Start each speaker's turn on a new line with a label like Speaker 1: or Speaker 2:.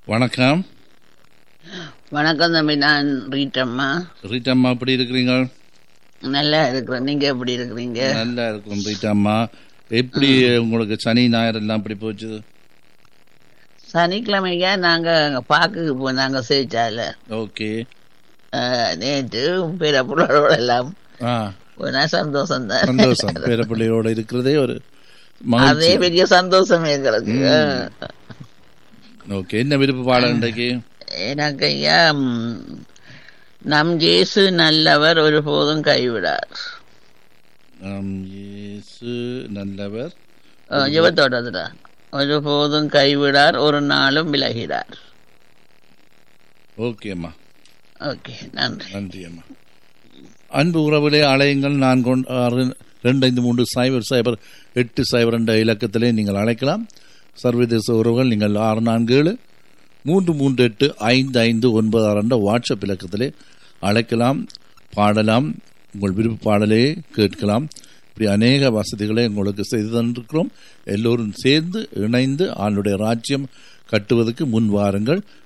Speaker 1: வணக்கம்
Speaker 2: வணக்கம் தம்பி நான் ரீட்டம்மா
Speaker 1: ரீட்டாம்மா எப்படி இருக்கிறீங்க
Speaker 2: நல்லா இருக்கிறேன் நீங்க எப்படி இருக்கிறீங்க
Speaker 1: நல்லா இருக்கும் ரீட்டாம்மா எப்படி உங்களுக்கு சனி ஞாயிறு எல்லாம் எப்படி போச்சு
Speaker 2: சனிக்கிழமையா நாங்க அங்க பாக்குக்கு போனாங்க சேச்சால
Speaker 1: ஓகே
Speaker 2: நேற்று பிற புள்ளோட எல்லாம்
Speaker 1: ஆ
Speaker 2: போனா சந்தோஷம் தான்
Speaker 1: சந்தோஷம் பேரப்பிள்ளையோட இருக்கிறதே ஒரு
Speaker 2: அதே
Speaker 1: மகிழ்ச்சி
Speaker 2: பெரிய சந்தோஷம் எங்களுக்கு
Speaker 1: ஓகே என்ன விருப்ப பாடம் இன்றைக்கு
Speaker 2: எனக்கு ஐயா ம், நம் ஜேசு நல்லவர் ஒருபோதும் கைவிடார்
Speaker 1: ஆம், இயேசு நல்லவர்
Speaker 2: ஜீவத்தோடதுடா ஒருபோதும் கைவிடார் ஒரு நாளும் விலகிறார்
Speaker 1: ஓகே அம்மா
Speaker 2: ஓகே நன்றி
Speaker 1: நன்றி அம்மா அன்பு உறவிலே அலையுங்கள் நான் கொண்டு ஆறு ரெண்டு ஐந்து மூன்று சைபர் சைபர் எட்டு சைபர் என்ற இலக்கத்திலே நீங்கள் அழைக்கலாம் சர்வதேச உறவுகள் நீங்கள் ஆறு நான்கு ஏழு மூன்று மூன்று எட்டு ஐந்து ஐந்து ஒன்பது ஆறு என்ற வாட்ஸ்அப் இலக்கத்திலே அழைக்கலாம் பாடலாம் உங்கள் விருப்ப பாடலே கேட்கலாம் இப்படி அநேக வசதிகளை உங்களுக்கு செய்து தந்திருக்கிறோம் எல்லோரும் சேர்ந்து இணைந்து ஆளுடைய ராஜ்யம் கட்டுவதற்கு முன் வாருங்கள்